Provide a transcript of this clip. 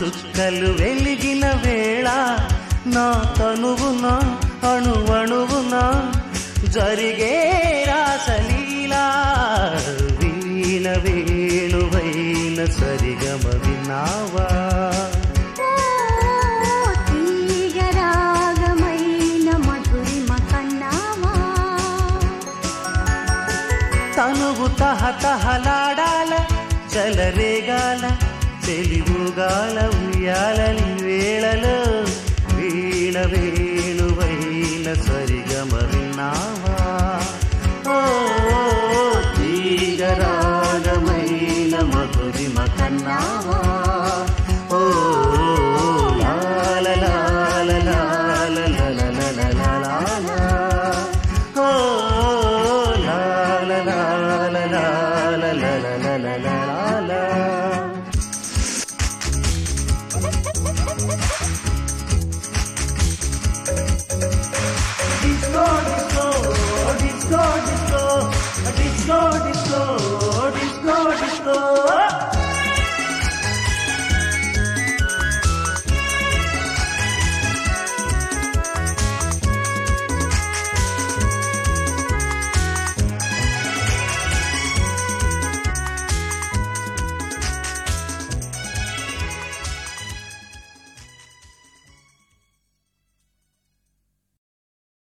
చుక్కలు వెలిగిన వేళ నా తనువున అణువణువున జరిగే రాసలీలా వీణ వేణువైన సరిగమ విన్నావా ఓ తీగరాగమైన మధురిమ కన్నావా తనువు తహతహలాడాల చలరేగాల తెలివుగాల ఉయ్యాలని వేళలో వీణ వేణువైన సరిగమ విన్నావా ఓ తీగరాగమైన మధురిమ కన్నావా